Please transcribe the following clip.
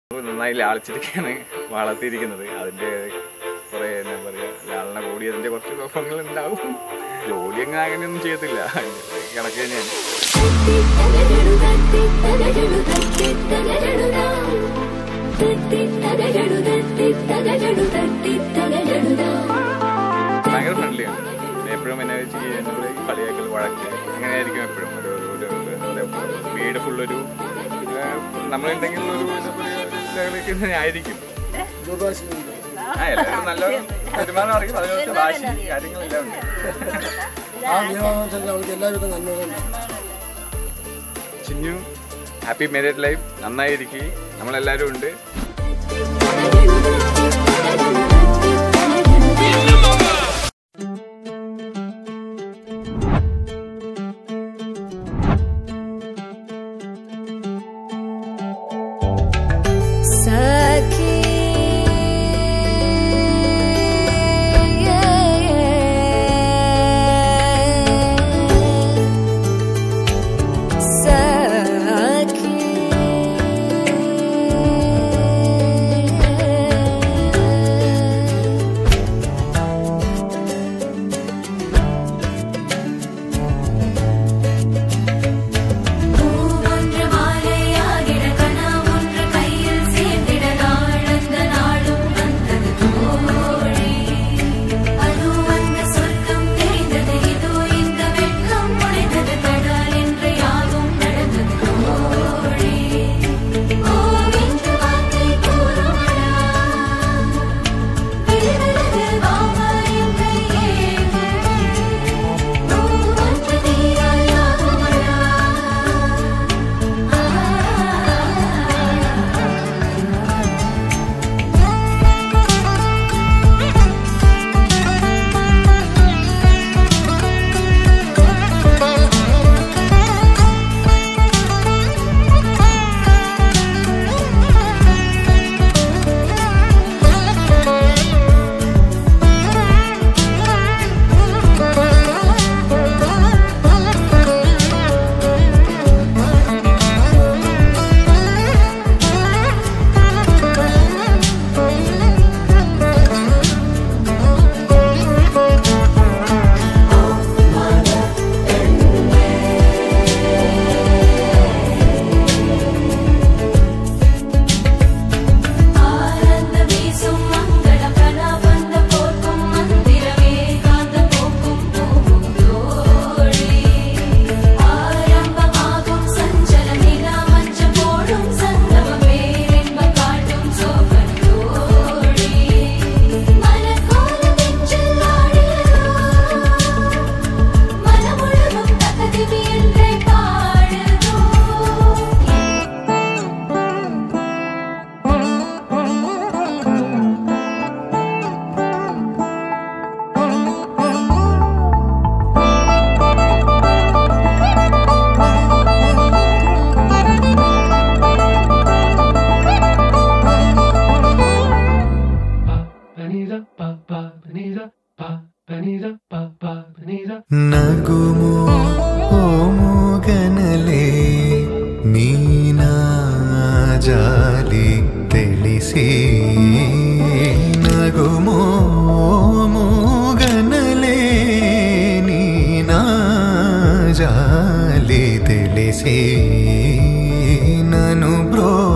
നന്നായി ലാളിച്ചിരിക്കുകയാണ് വളർത്തിയിരിക്കുന്നത് അതിൻ്റെ കുറേ എന്താ പറയുക ലാളന കൂടി അതിൻ്റെ കുറച്ച് കുഴപ്പങ്ങൾ ഉണ്ടാവും ജോലി അങ്ങനെ അങ്ങനെയൊന്നും ചെയ്യത്തില്ല കണക്ക് തന്നെയാണ് ഭയങ്കര ഫ്രണ്ട്ലിയാണ് എപ്പോഴും എന്നെ വെച്ച് എന്നോട് കളിയാക്കൽ വഴക്ക് അങ്ങനെയായിരിക്കും എപ്പോഴും ഒരു ഒരു ഒരു എന്താ പറയുക വീട് ഫുള്ളൊരു നമ്മളുണ്ടെങ്കിൽ ഒരു എന്താ പറയുക ലെവലിലേക്ക് തന്നെ ആയിരിക്കും ആ എല്ലാവരും നല്ല പെരുമാറാൻ അറിയും അതിനകത്ത് വാശി കാര്യങ്ങളെല്ലാം ഉണ്ട് ആ വിവാഹം വെച്ചാൽ അവർക്ക് എല്ലാവിധ നന്മകളുണ്ട് ചിന്നു ഹാപ്പി മാരീഡ് ലൈഫ് നന്നായിരിക്കും നമ്മളെല്ലാവരും ഉണ്ട് Saki ஒன்று மாலையாகிட கனவொன்று கையில் சேர்ந்திட நாளந்த நாளும் வந்தது தோழி அதோ அந்த சொர்க்கம் தெரிந்தது இதோ இந்த வெட்கம் முடிந்தது கடல் என்று யாவும் நடந்தது தோழி ஓ என்று வார்த்தை கூறுமடா விடுதலது வாமாயும் கையேந்து ஓ ஒன்று நீராயாகுமடா ஆனந்த வீசும் மங்கள கணவந்த போக்கும் மந்திரமே காந்த போக்கும் போகும் தோழி ஆரம்பமாகும் சஞ்சல நிலா மஞ்ச போடும் சங்கம பேரின்ப காட்டும் சோகன் தோழி மனக்கோல நெஞ்சில் ஆடியதோ மனமுழுதும் தகதிவி என்றே பாடுதோ ನಗುಮೋ ಓ ಮೂಗನಲೆ ನೀನಾ ಜಾಲಿ ತಿಳಿಸಿ ನಗುಮೋ ಓ ಮೂಗನಲೆ ನೀನಾ ಜಾಲಿ ತಿಳಿಸಿ ನಾನು ಬ್ರೋ